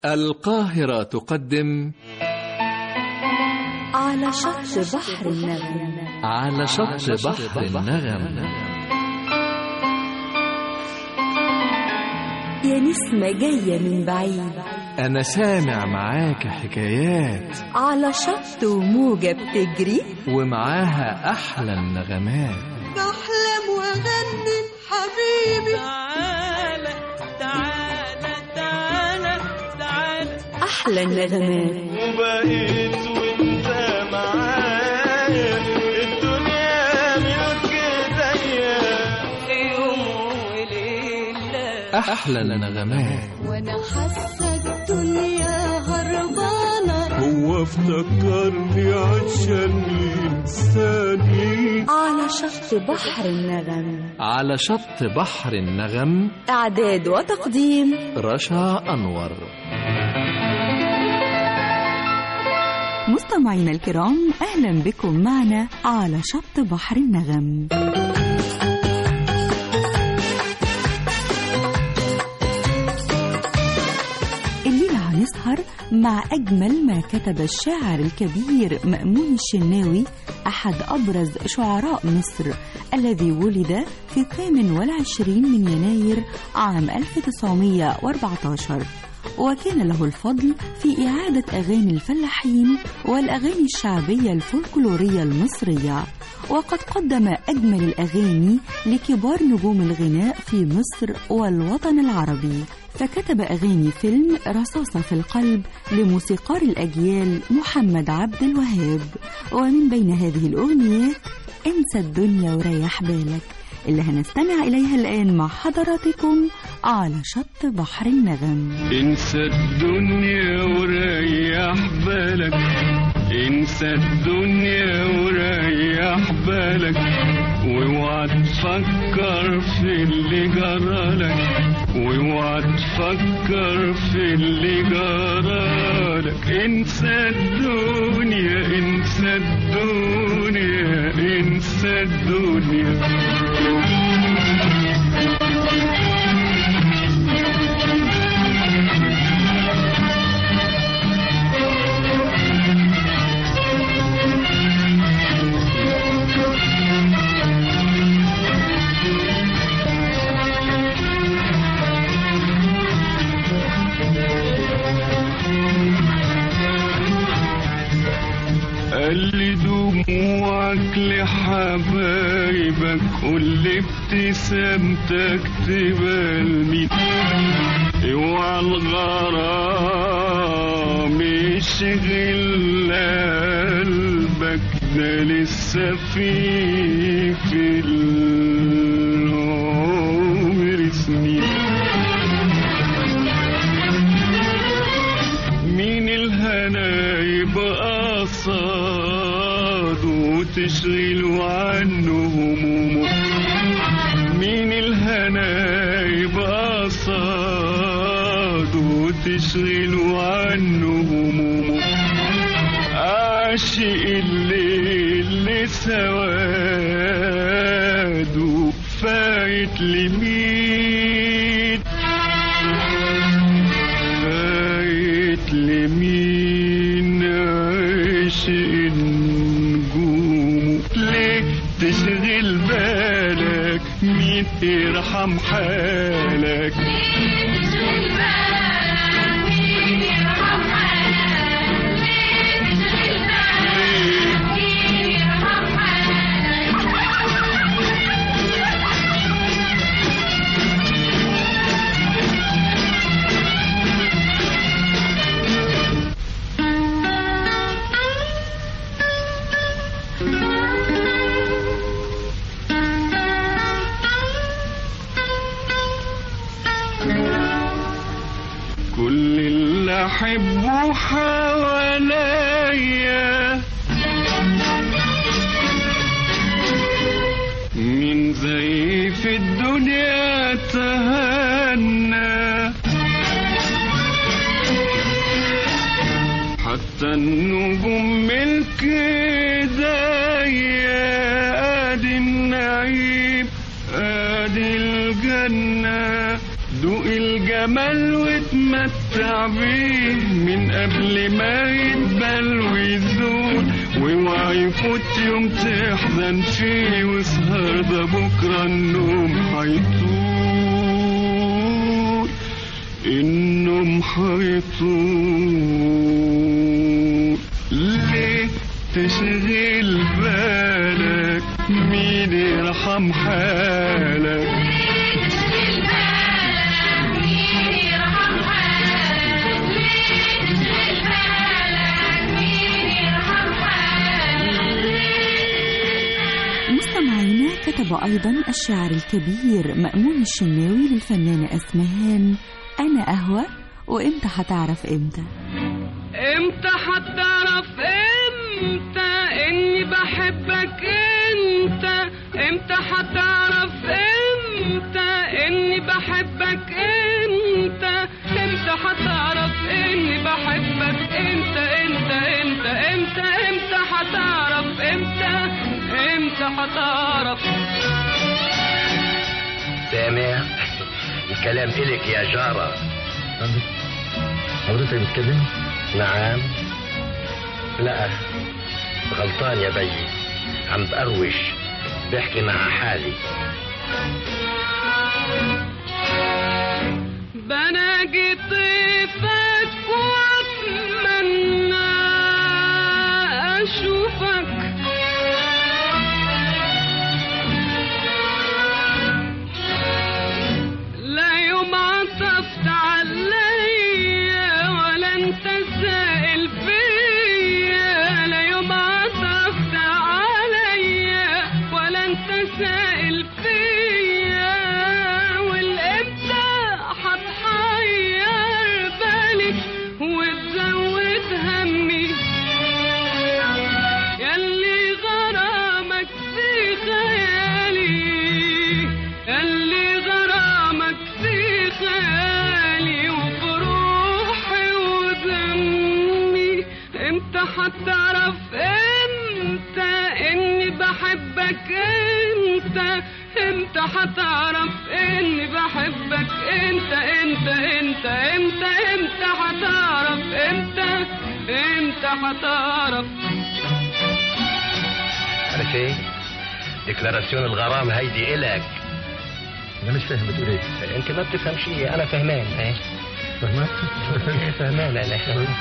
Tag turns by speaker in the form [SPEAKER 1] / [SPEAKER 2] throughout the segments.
[SPEAKER 1] القاهرة تقدم
[SPEAKER 2] على شط بحر النغم
[SPEAKER 1] على شط بحر النغم
[SPEAKER 2] يا نسمة جاية من بعيد
[SPEAKER 1] أنا سامع معاك حكايات
[SPEAKER 2] على شط وموجة بتجري
[SPEAKER 1] ومعاها أحلى النغمات
[SPEAKER 3] بحلم واغني حبيبي
[SPEAKER 4] تعالى تعالى تعالى تعالى
[SPEAKER 2] أحلى النغمات
[SPEAKER 5] وبقيت وانت معايا الدنيا ملك ايديا
[SPEAKER 4] يوم وليلة
[SPEAKER 1] أحلى النغمات
[SPEAKER 3] وانا حاسه الدنيا هربانه
[SPEAKER 5] هو افتكرني عشان ينساني
[SPEAKER 2] على شط بحر النغم
[SPEAKER 1] على شط بحر النغم
[SPEAKER 2] إعداد وتقديم
[SPEAKER 1] رشا أنور
[SPEAKER 2] مستمعينا الكرام أهلا بكم معنا على شط بحر النغم الليلة هنسهر مع أجمل ما كتب الشاعر الكبير مأمون الشناوي أحد أبرز شعراء مصر الذي ولد في الثامن والعشرين من يناير عام 1914 وكان له الفضل في إعادة أغاني الفلاحين والأغاني الشعبية الفولكلورية المصرية وقد قدم أجمل الأغاني لكبار نجوم الغناء في مصر والوطن العربي فكتب أغاني فيلم رصاصة في القلب لموسيقار الأجيال محمد عبد الوهاب ومن بين هذه الأغنيات انسى الدنيا وريح بالك اللي هنستمع إليها الآن مع حضراتكم على شط بحر النغم
[SPEAKER 5] انسى الدنيا وريح بالك انسى الدنيا وريح بالك واوعى تفكر في اللي جرالك واوعى تفكر في اللي جرالك انسى الدنيا انسى الدنيا انسى الدنيا قال دموعك لحبايبك قول ابتسامتك تبقى لمين اوعى الغرام يشغل قلبك ده لسه في في العمر سنين مين الهنا يبقى صاد وتشغل عنه همومه مين الهنا يبقى صاد وتشغل عنه همومه عاشق الليل لسواده فايت لمين فايت لمين عاشق نجومه ليه تشغل بالك مين يرحم حالك كل اللي احبه حواليا مين زي في الدنيا تهنى حتى النجوم ملك ايديا ادي النعيم ادي الجنة دوق الجمال واتمتع اتمتع بيه من قبل ما يدبل ويزول واوعى يفوت يوم تحزن فيه واسهر ده بكره النوم هيطول النوم هيطول ليه تشغل بالك مين يرحم حالك
[SPEAKER 2] مستمعينا كتب أيضا الشاعر الكبير مأمون الشناوي للفنانة أسمهان أنا أهوى وإمتى هتعرف إمتى
[SPEAKER 4] امتى هتعرف امتى اني بحبك انت امتى هتعرف امتى اني بحبك انت امتى هتعرف اني بحبك انت انت انت امتى امتى هتعرف امتى امتى هتعرف
[SPEAKER 6] سامع الكلام إلك يا جارة حضرتك بتكلم؟ نعم لا غلطان يا بيي عم بقروش بحكي مع حالي
[SPEAKER 4] بناجي طيفك واتمنى اشوفك لا يوم عطفت عليا ولا انت سائل فيا لا يوم عطفت عليا ولا انت سائل فيا والامتى هتحير بالي وتزود همي ياللي غرامك في خيالي ياللي غرامك في خيالي وبروحي ودمي امتى هتعرف امتى اني بحبك انت امتى هتعرف اني بحبك انت انت انت امتى امتى هتعرف امتى امتى هتعرف
[SPEAKER 6] عارف ايه؟ ديكلاراسيون الغرام هيدي إلك
[SPEAKER 7] انا مش فاهم بتقول ايه
[SPEAKER 6] انت ما بتفهم شيء انا فهمان ايه
[SPEAKER 7] فاهمة؟
[SPEAKER 6] فهمان انا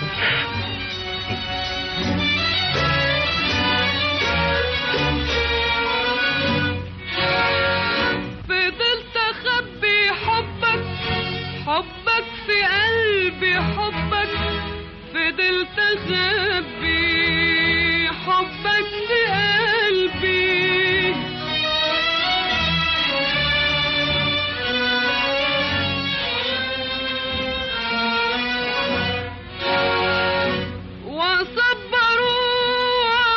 [SPEAKER 4] فضلت اخبي حبك حبك في قلبي حبك فضلت اخبي حبك في قلبي وصبروا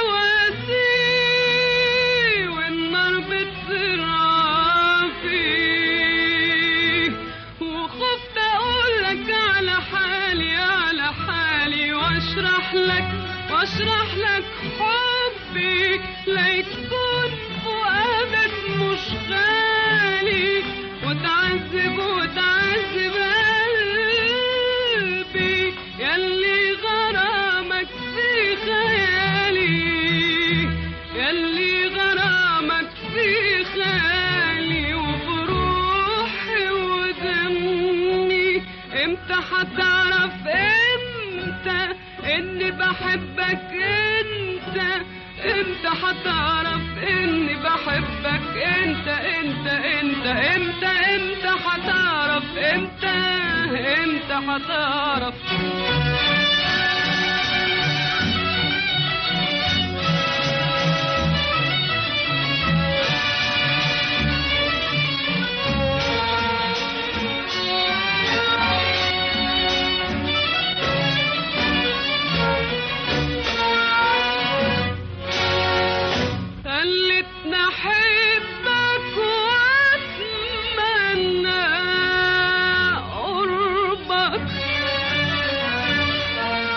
[SPEAKER 4] واسي والنار بتزرع فيه وخفت اقولك على حالي على حالي واشرح لك واشرح لك حبي ليكون فؤادك مش غالي وتعذب وتعذب قلبي ياللي غرامك في خيالي ياللي غرامك في خيالي وبروحي ودمي امتى هتعرف امتى اني بحبك انت امتى هتعرف اني بحبك انت انت انت امتى امتى هتعرف امتى امتى هتعرف خلتني احبك واتمنى قربك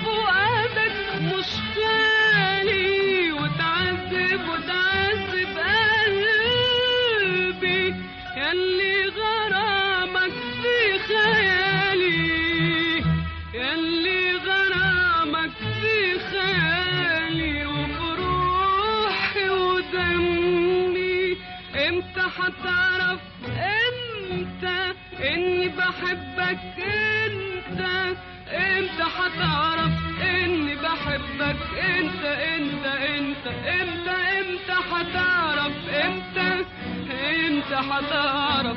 [SPEAKER 4] فؤادك مش خالي وتعذب وتعذب قلبي ياللي غرامك في خيالي ياللي غرامك في خيالي وبروحي ودمي امتى حتعرف انت اني بحبك انت امتى حتعرف اني بحبك انت انت انت امتى امتى حتعرف امتى امتى حتعرف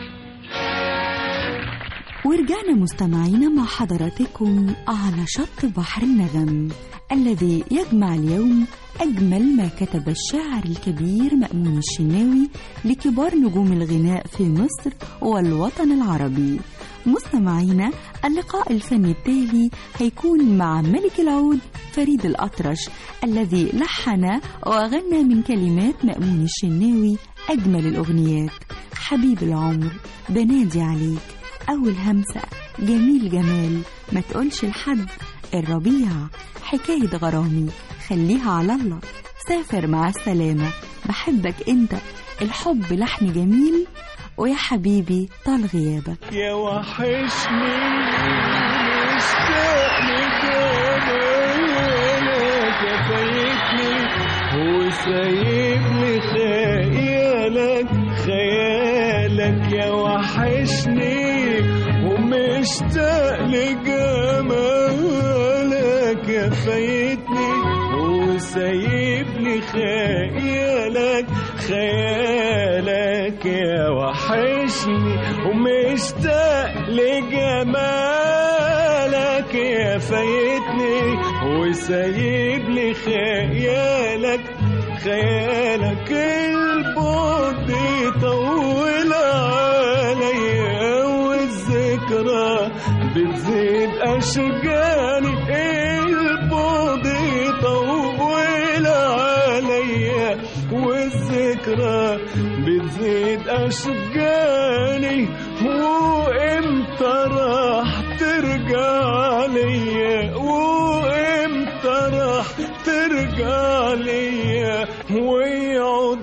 [SPEAKER 2] ورجعنا مستمعينا مع حضراتكم على شط بحر النغم الذي يجمع اليوم أجمل ما كتب الشاعر الكبير مأمون الشناوي لكبار نجوم الغناء في مصر والوطن العربي مستمعينا اللقاء الفني التالي هيكون مع ملك العود فريد الأطرش الذي لحن وغنى من كلمات مأمون الشناوي أجمل الأغنيات حبيب العمر بنادي عليك أول همسة جميل جمال ما تقولش لحد الربيع حكاية غرامي خليها على الله سافر مع السلامة بحبك انت الحب لحن جميل ويا حبيبي طال غيابك
[SPEAKER 5] يا وحشني مشتاق لجمالك يا فايتني وسايبني خيالك خيالك يا وحشني ومشتاق لجمالك يا فايتني وسايبني خيالك خيالك يا وحشني ومشتاق لجمالك يا فايتني وسايب لي خيالك خيالك البعد يطول عليا والذكرى بتزيد أشجاني البعد يطول عليا والذكرى بتزيد أشجاني وإمتى راح ترجع ليا وإمتى راح ترجع ليا ويقعد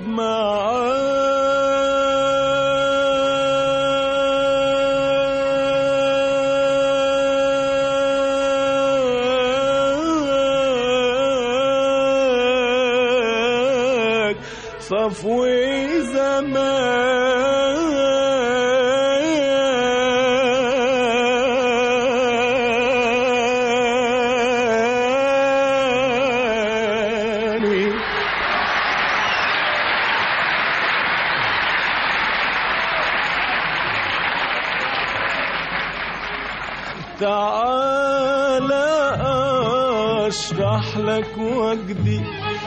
[SPEAKER 5] معاك صفوي زماني تعالى اشرح لك وجدي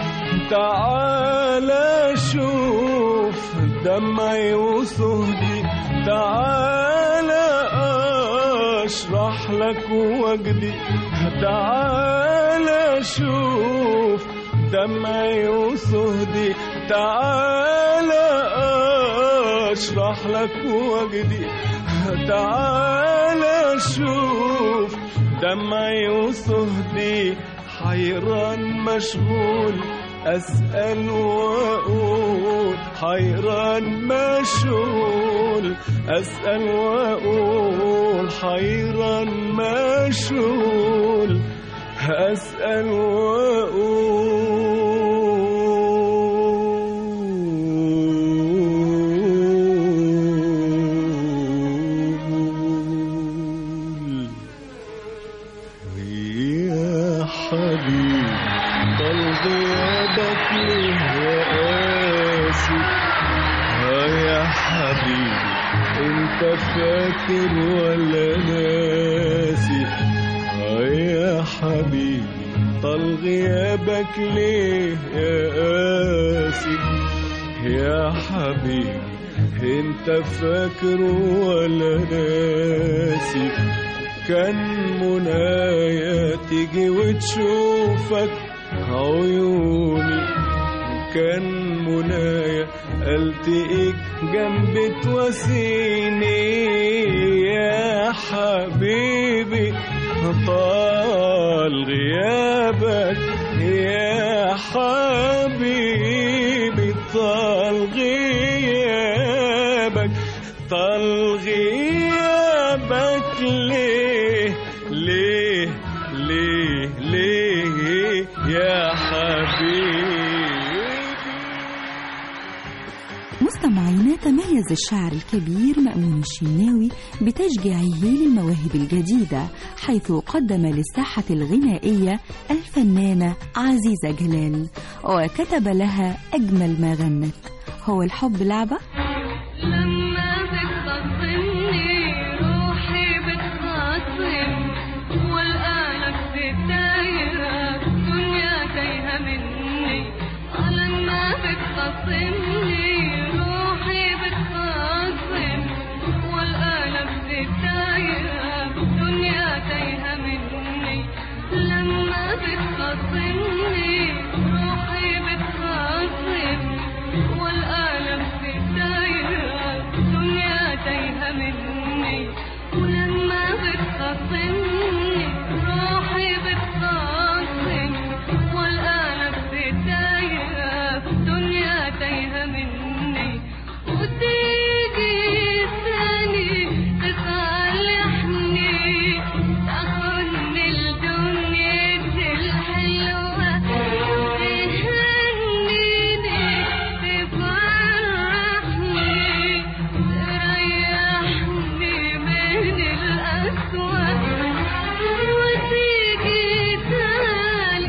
[SPEAKER 5] تعالى شوف دمعي وصهدي تعالى اشرح لك وجدي تعالى شوف دمعي وصهدي تعالى اشرح لك وجدي تعالى شوف دمعي وصهدي حيران مشغول أسأل وأقول حيران مشغول أسأل وأقول حيران مشغول أسأل وأقول يا حبيبي طال غيابك ليه يا قاسي ها يا حبيبي انت فاكر ولا ناسي ها يا حبيبي طال غيابك ليه يا قاسي يا حبيبي انت فاكر ولا ناسي كان منايا تيجي وتشوفك عيوني كان منايا التقيك جنبي تواسيني يا حبيبي طال غيابك
[SPEAKER 2] تميز الشاعر الكبير مأمون الشناوي بتشجيعه للمواهب الجديدة حيث قدم للساحة الغنائية الفنانة عزيزة جلال وكتب لها أجمل ما غنت هو الحب لعبة؟
[SPEAKER 4] لما بتخصمني روحي بتخاصم والقلب بدايرة دنيا تايهة مني آه لما بتخصمني روحي بتخاصم والقلب بدايرة دنيا تايهة مني لما بتخصمني روحي بتخاصم والقلب في الدايرة دنيا تايهة مني ولما بتخاصمني روحي بتخاصم والقلب في الدايرة دنيا تايهة مني وتيجي ثاني تصالحني تاخدني الدنيا الحلوة تهنيني تفرحني تريحني من الأسوأ وتيجي تاني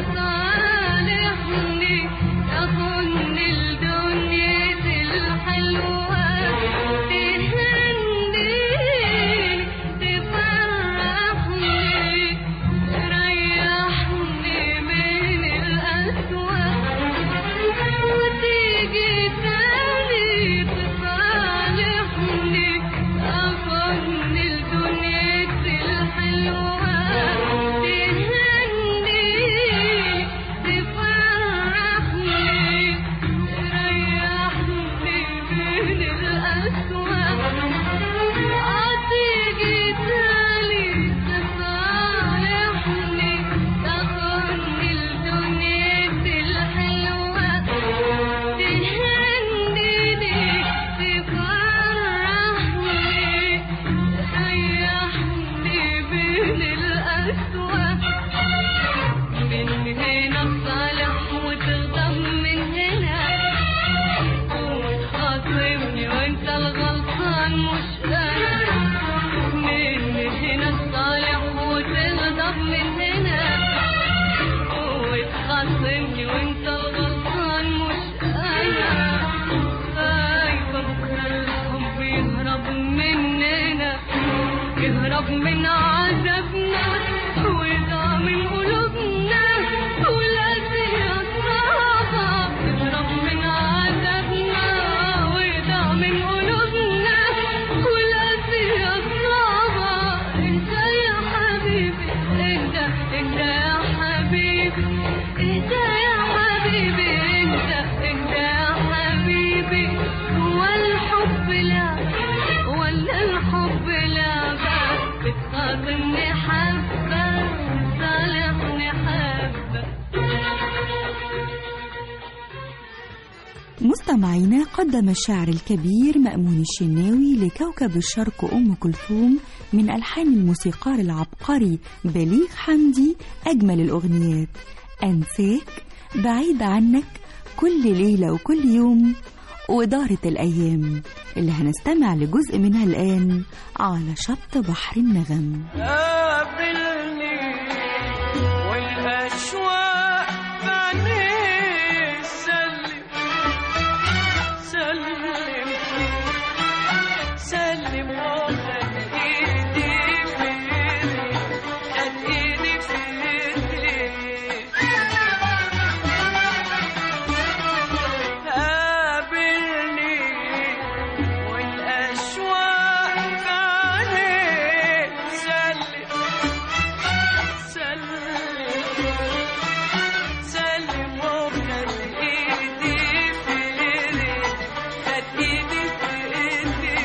[SPEAKER 4] تصالحني تاخدني الدنيا الحلوة تهنيني تفرحني تريحني من الأسوأ وتيجي تاني تصالحني تاخدني الدنيا الحلوة تهنيني تفرحني تريحني من الأسوأ عتيجي تاني تصالحني تاخدني الدنيا الحلوة تهنيني تفرحني تريحني من الأسوأ من هنا تصالح وتغضب من هنا وتخاصمني وانت الغلطان مش انا من هنا تصالح وتغضب من هنا وتخاصمني وانت الغلطان مش انا خايفة بكرة الحب يهرب مننا يهرب من عذابنا ويضاع من قلوبنا والأسئلة صعبة يهرب من عذابنا ويضاع من قلوبنا والأسئلة صعبة انت يا حبيبي انت انت يا حبيبي انت يا حبيبي انت انت يا حبيبي هو الحب لعبة ولا الحب لعبة بتخاصمني حبة صالحني حبة
[SPEAKER 2] مستمعينا قدم الشاعر الكبير مأمون الشناوي لكوكب الشرق أم كلثوم من ألحان الموسيقار العبقري بليغ حمدي أجمل الأغنيات أنساك بعيد عنك كل ليلة وكل يوم ودارت الأيام اللي هنستمع لجزء منها الآن على شط بحر النغم
[SPEAKER 8] قابلني والأشواق بعينيه سلم سلم سلم وخد ايدي في ايدي خد ايدي في ايدي قابلني والأشواق بعينيه سلم سلم سلم وخد ايدي في ايدي خد ايدي في ايدي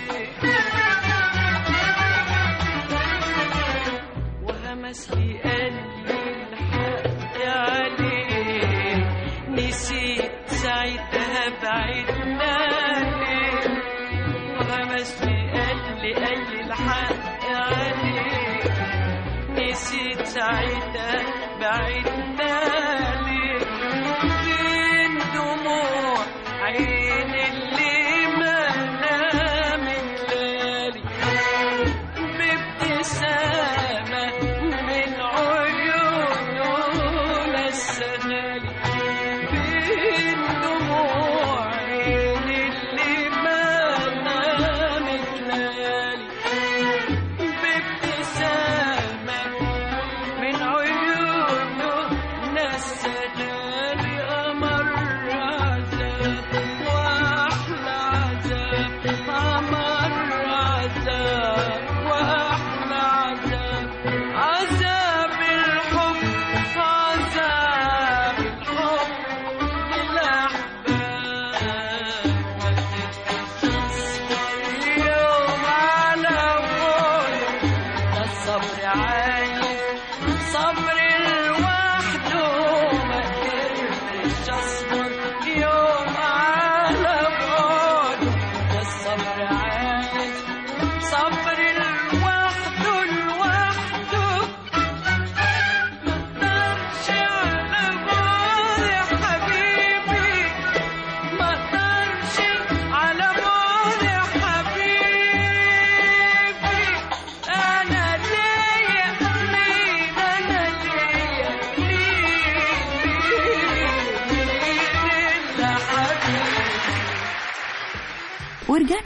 [SPEAKER 8] وهمس لي قلبي الحق عليه نسيت ساعتها بعدنا ليه وهمس لي قلبي قال لي الحق عليه نسيت ساعتها بعدنا ليه بين دموع عين اللي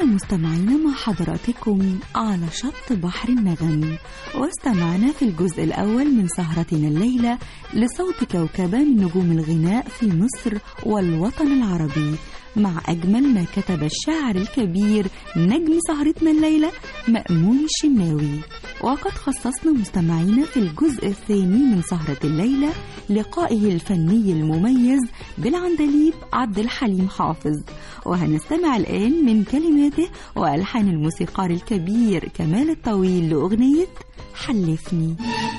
[SPEAKER 2] ولسه مستمعين مع حضراتكم على شط بحر النغم واستمعنا في الجزء الأول من سهرتنا الليلة لصوت كوكبة من نجوم الغناء في مصر والوطن العربي مع أجمل ما كتب الشاعر الكبير نجم سهرتنا الليلة مأمون الشناوي وقد خصصنا مستمعينا في الجزء الثاني من سهرة الليلة لقائه الفني المميز بالعندليب عبد الحليم حافظ وهنستمع الآن من كلماته وألحان الموسيقار الكبير كمال الطويل لأغنية حلفني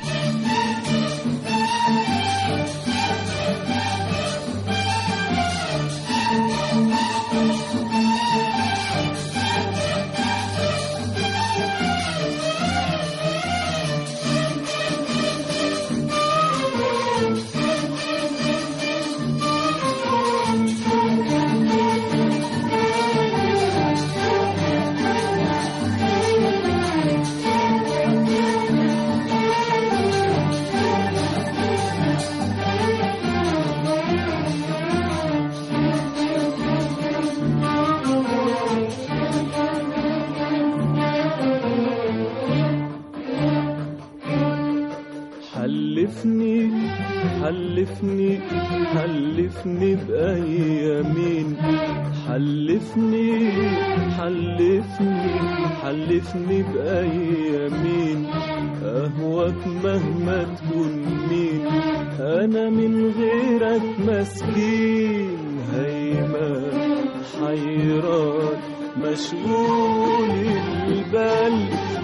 [SPEAKER 9] حلفني حلفني حلفني بأيامين حلفني حلفني حلفني بأيامين أهواك مهما تكون مين أنا من غيرك مسكين هيمان حيران مشغول البال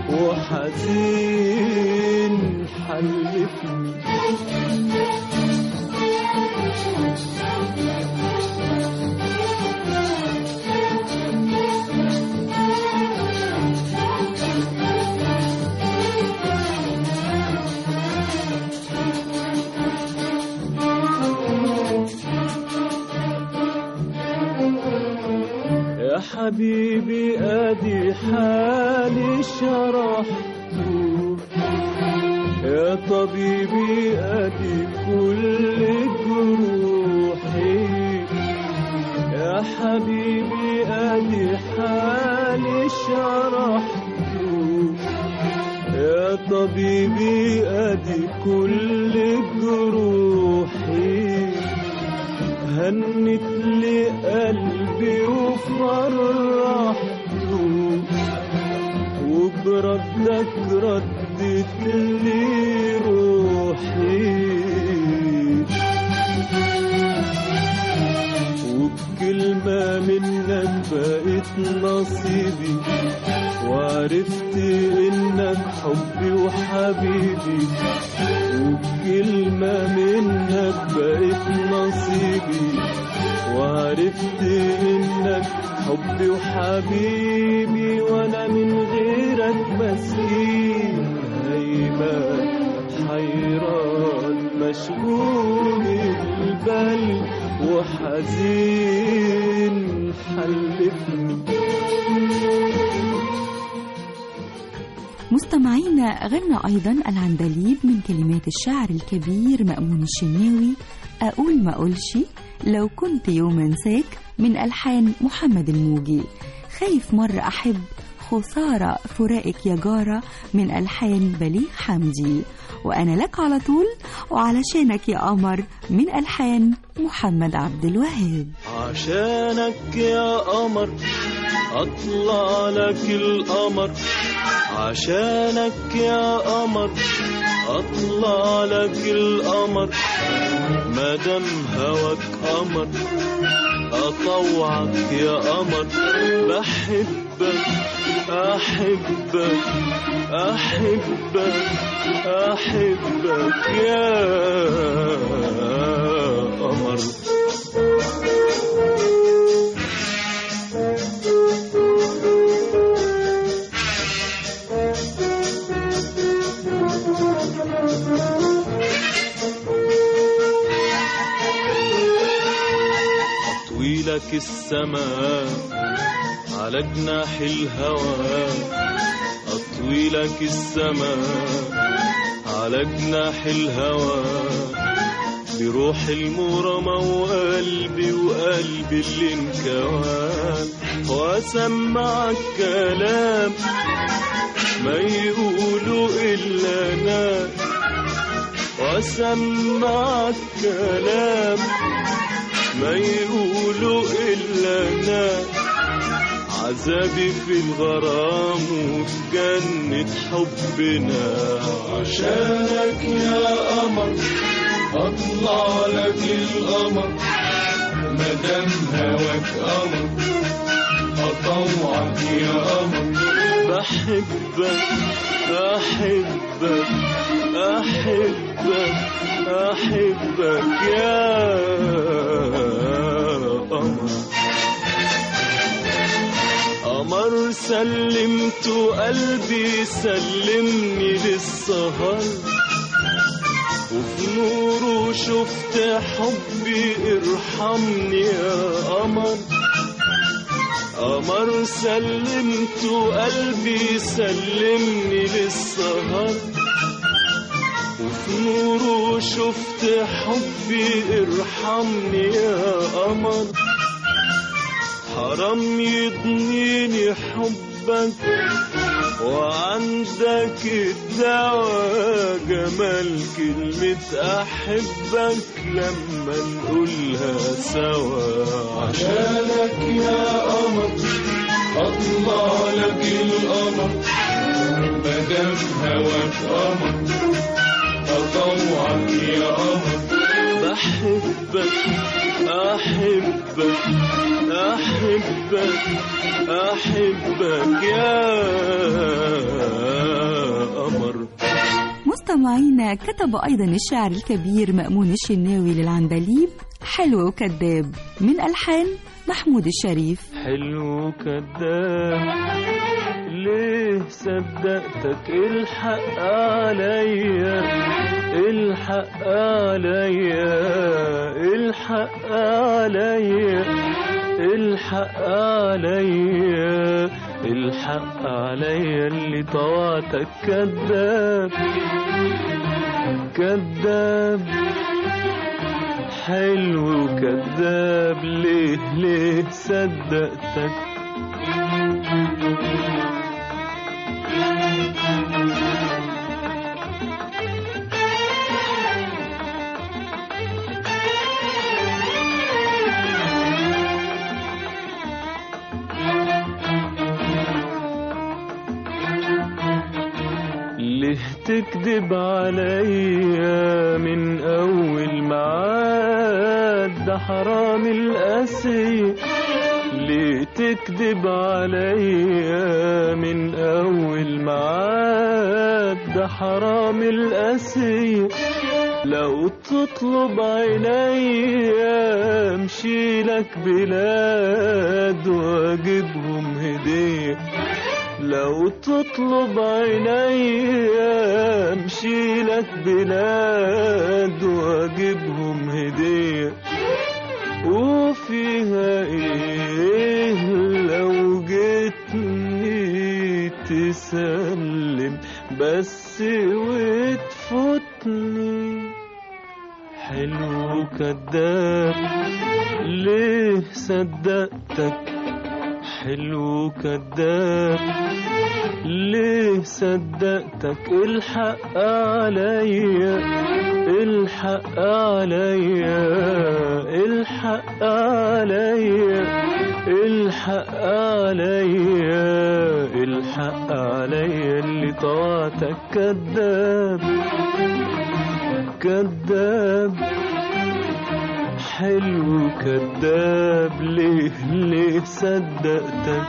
[SPEAKER 9] وحزين حلفني يا حبيبي ادي حالي شرحته يا طبيبي ادي كل جروحي يا حبيبي ادي حالي شرحته يا طبيبي ادي كل جروحي هنت لي قلبي وفرحته وبردك ردت لي روحي وبكلمة منك بقيت نصيبي وعرفت انك حبي وحبيبي وبكلمة منك بقيت نصيبي وعرفت انك حبي وحبيبي وانا من غيرك مسكين هيبان حيران مشغول البال وحزين حلفني
[SPEAKER 2] مستمعينا غنى أيضا العندليب من كلمات الشاعر الكبير مأمون الشناوي أقول ما أقولش لو كنت يوم أنساك من ألحان محمد الموجي خايف مرة أحب خسارة فراقك يا جارة من ألحان بليغ حمدي وأنا لك على طول وعلشانك يا قمر من ألحان محمد عبد الوهاب
[SPEAKER 9] عشانك يا قمر اطلع لك القمر عشانك يا قمر اطلع لك القمر مادام هواك قمر اطوعك يا قمر بحبك احبك احبك احبك يا قمر أطويلك السماء على جناح الهوى أطويلك السماء على جناح الهوى روح المرمى وقلبي وقلبي اللي انكوان واسمعك كلام ما يقولوا الا انا واسمعك كلام ما يقولوا الا انا عذابي في الغرام وفي جنة حبنا عشانك يا قمر اطلع لك القمر مدام هواك قمر اطوعك يا قمر بحبك احبك احبك احبك يا قمر قمر سلمت قلبي سلمني للسهر وفي نوره شفت حبي ارحمني يا قمر قمر سلمت قلبي سلمني للسهر وفي نوره شفت حبي ارحمني يا قمر حرام يضنيني حبك وعندك الدواء جمال كلمة أحبك لما نقولها سوا عشانك يا قمر أطلع لك القمر مدام هواك قمر أطوعك يا قمر بحبك أحبك أحبك أحبك يا قمر
[SPEAKER 2] مستمعينا كتب أيضا الشاعر الكبير مأمون الشناوي للعندليب حلو وكذاب من ألحان محمود الشريف
[SPEAKER 9] حلو كذاب ليه صدقتك الحق عليا الحق عليا الحق عليا الحق عليا الحق عليا اللي طوعتك كذاب كذاب حلو وكذاب ليه ليه صدقتك ليه تكذب عليا من أول معاد ده حرام القاسي ليه تكذب عليا من أول معاد ده حرام القاسي لو تطلب عينيا امشي لك بلاد واجيبهم هديه لو تطلب عينيا امشي لك بلاد واجيبهم هديه وفيها ايه لو جيتني تسلم بس وتفوتني حلو كذاب ليه صدقتك حلو كذاب ليه صدقتك الحق عليا الحق عليا الحق عليا الحق عليا الحق عليا اللي طوعتك كذاب كذاب حلو كذاب ليه ليه صدقتك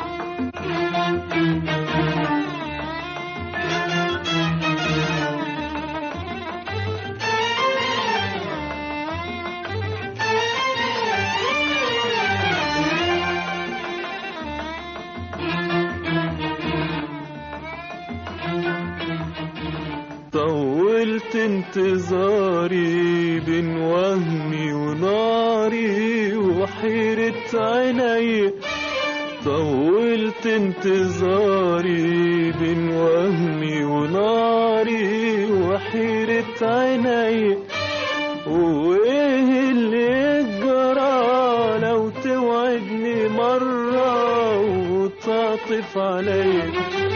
[SPEAKER 9] طولت انتظاري بين وهمي وناري وحيرة عيني طولت انتظاري بين وهمي وناري وحيرة عيني وإيه تعطف عليا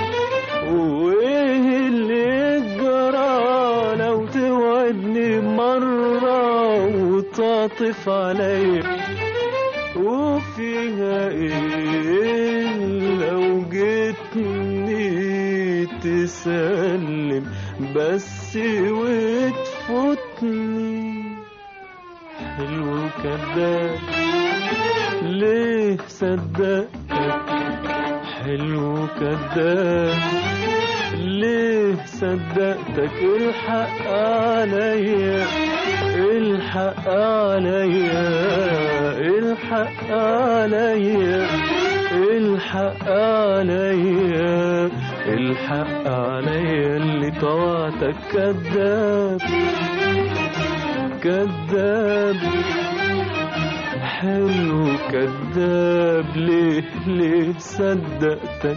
[SPEAKER 9] وايه اللي جرى لو توعدني مرة وتعطف عليا وفيها ايه لو جيتني تسلم بس وتفوتني حلو كذاب ليه صدقتك حلو كذاب ليه صدقتك الحق عليا الحق عليا الحق عليا الحق عليا الحق عليا اللي طوعتك كذاب كذاب حلو كذاب ليه ليه صدقتك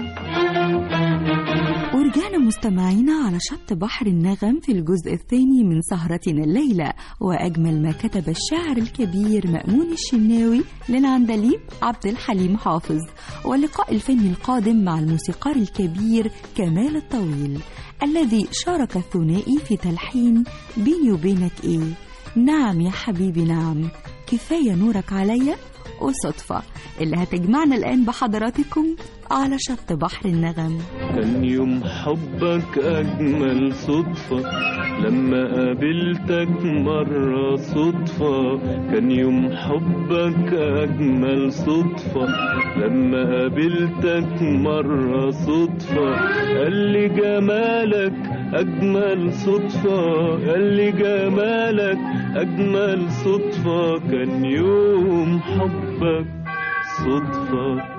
[SPEAKER 2] ورجعنا مستمعينا على شط بحر النغم في الجزء الثاني من سهرتنا الليلة وأجمل ما كتب الشاعر الكبير مأمون الشناوي للعندليب عبد الحليم حافظ واللقاء الفني القادم مع الموسيقار الكبير كمال الطويل الذي شارك الثنائي في تلحين بيني وبينك إيه نعم يا حبيبي نعم كفاية نورك عليا وصدفة اللي هتجمعنا الآن بحضراتكم على شط بحر النغم
[SPEAKER 9] كان يوم حبك أجمل صدفة لما قابلتك مرة صدفة كان يوم حبك أجمل صدفة لما قابلتك مرة صدفة قال لي جمالك أجمل صدفة قال لي جمالك أجمل صدفة كان يوم حبك صدفة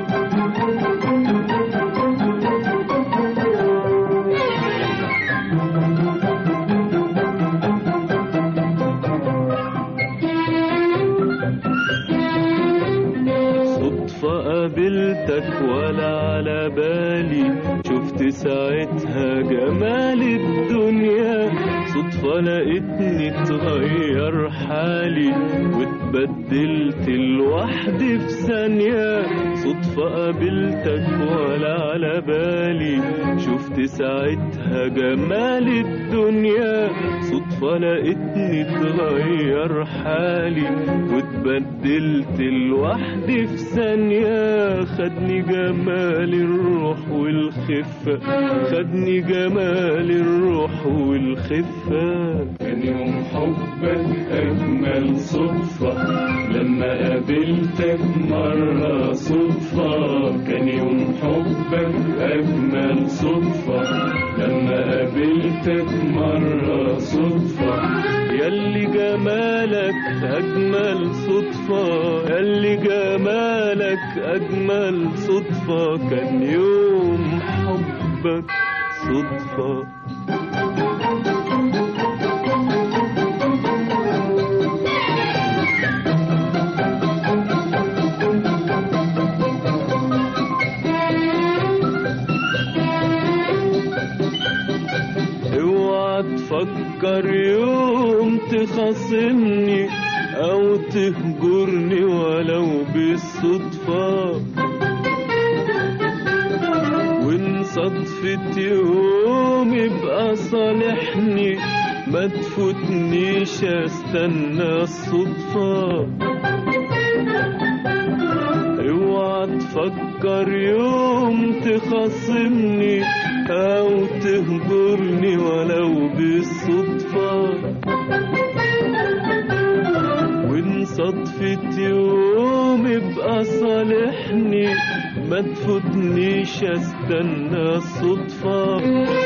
[SPEAKER 9] صدفة قابلتك ولا على بالي شفت ساعتها جمال الدنيا صدفة لقيتني اتغير حالي واتبدلت لوحدي في ثانية صدفة قابلتك ولا على بالي شفت ساعتها جمال الدنيا صدفة لقيتني اتغير حالي واتبدلت لوحدي في ثانية خدني جمال الروح والخفة خدني جمال الروح والخفة كان يوم حبك أجمل صدفة لما قابلتك مرة صدفة كان يوم حبك أجمل صدفة لما قابلتك مرة صدفة ياللي جمالك أجمل صدفة ياللي جمالك أجمل صدفة كان يوم حبك صدفة اوعى تفكر يوم تخاصمني او تهجرني ولو بالصدفة وان صدفة يوم يبقى صالحني ما تفوتنيش استنى الصدفة اوعى تفكر يوم تخاصمني او تهجرني ولو بالصدفة وان صدفة يوم يبقى صالحني ما تفوتنيش استنى الصدفة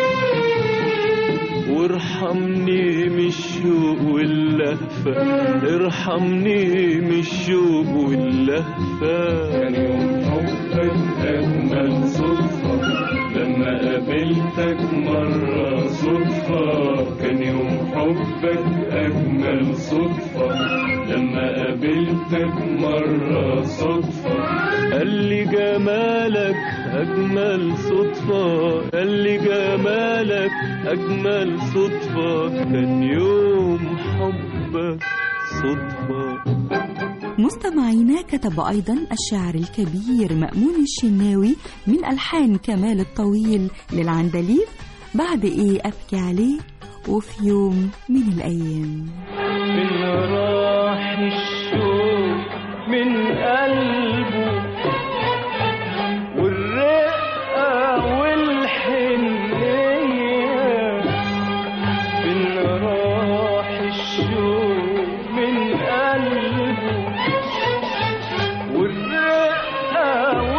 [SPEAKER 9] وارحمني من الشوق واللهفة ارحمني من الشوق واللهفة كان يوم حبك أجمل صدفة لما قابلتك مرة صدفة كان يوم حبك أجمل صدفة لما قابلتك مرة صدفة قال لي جمالك أجمل صدفة قال لي جمالك أجمل صدفة كان يوم حبك صدفة
[SPEAKER 2] مستمعينا كتب أيضا الشاعر الكبير مأمون الشناوي من ألحان كمال الطويل للعندليب بعد إيه أبكي عليه وفي يوم من الأيام
[SPEAKER 9] من راح الشوق من قلبه والرقة والحنية من راح الشوق من قلبه والرقة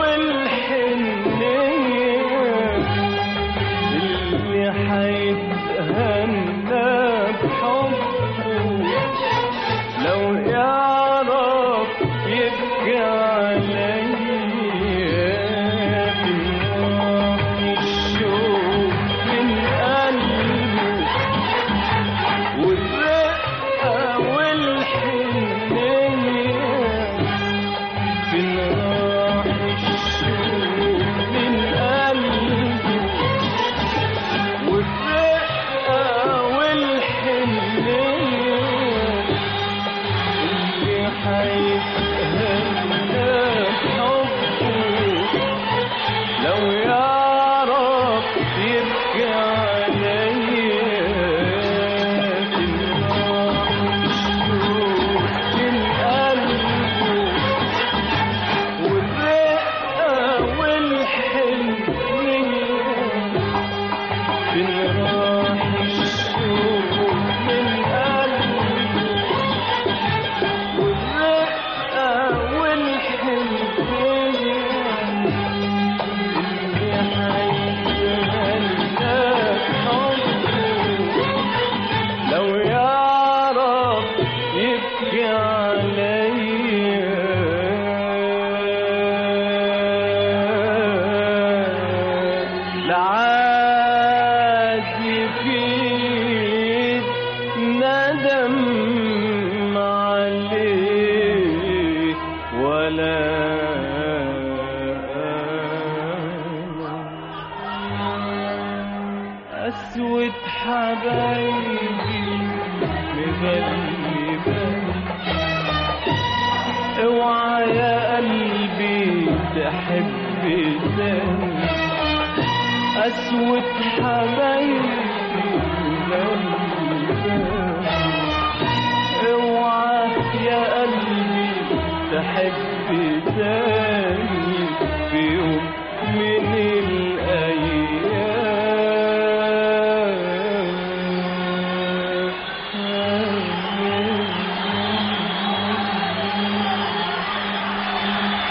[SPEAKER 9] والحنية اللي حيتهنى بحبه لو يعرف يبكي عليا بنوح الشوق من قلبه والرقة والحنية بنوح الشوق من قلبه والرقة والحنية اللي حيتهنى بحبه لو يعرف يبكي عليا بنوح الشوق من قلبه والرقة والحنية بنراح الشوق من قلبه والرقة والحنية اللي حيتهنى بحبه لو يعرف يبكي عليا لعاد يفيد ندم عليه ولا أسود حبايبي مغلبة اوعى يا قلبي تحب تاني أسود حبايبي مغلبة اوعى يا قلبي تحب تاني في يوم من الأيام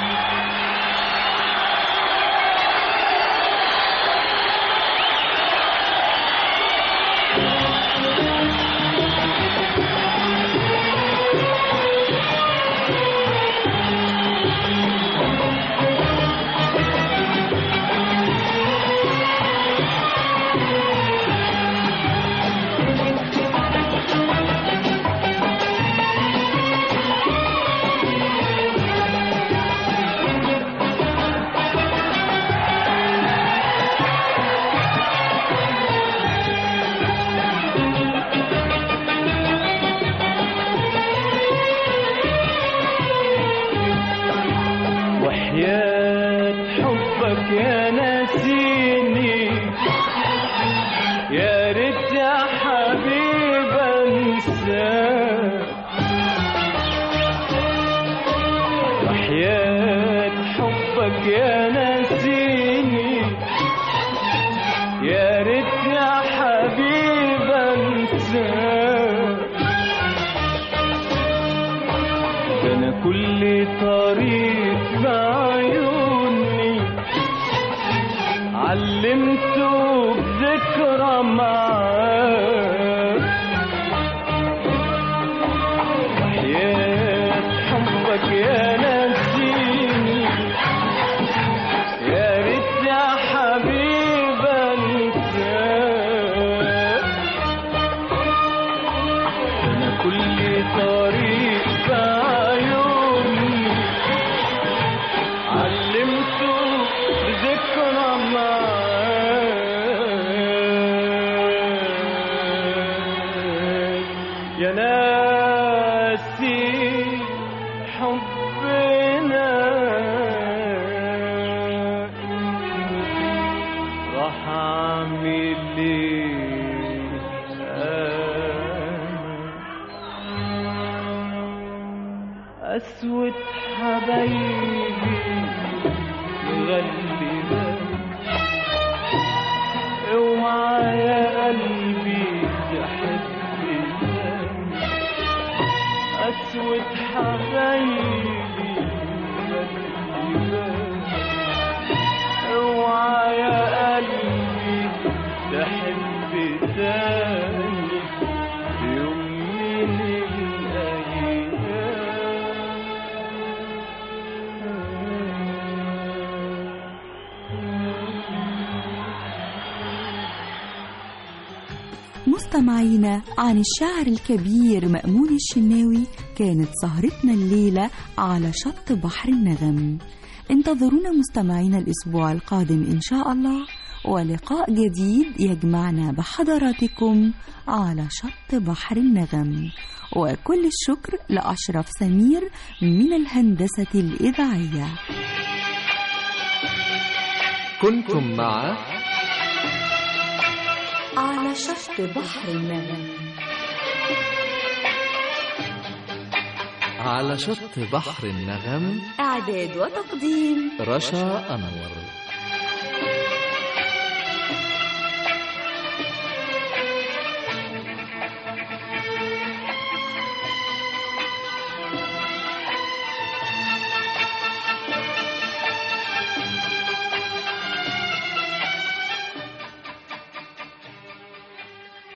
[SPEAKER 9] وحياة حبك يا ناسيني يا ريت يا حبيب انساك وحياة حبك يا ناسيني يا ريت يا حبيب انساك ده انا كل طريق بعيوني علمته بذكرى معاك وحياة حبك يا نسيني يا ريت يا حبيب انساك انا كل طريق بعيوني علمته بذكرى معاك يا ناسي حبنا راح اعمل ايه أنا؟ اسود حبايبي مغلبة اوعى يا قلبي تحب تاني اسود حبايبي مغلبة اوعى يا قلبي تحب تاني في يوم من
[SPEAKER 2] مستمعينا عن الشاعر الكبير مأمون الشناوي كانت سهرتنا الليلة على شط بحر النغم انتظرونا مستمعينا الأسبوع القادم إن شاء الله ولقاء جديد يجمعنا بحضراتكم على شط بحر النغم وكل الشكر لأشرف سمير من الهندسة الإذاعية
[SPEAKER 1] كنتم مع
[SPEAKER 2] على شط بحر النغم
[SPEAKER 1] على شط بحر النغم
[SPEAKER 2] إعداد وتقديم
[SPEAKER 1] رشا أنور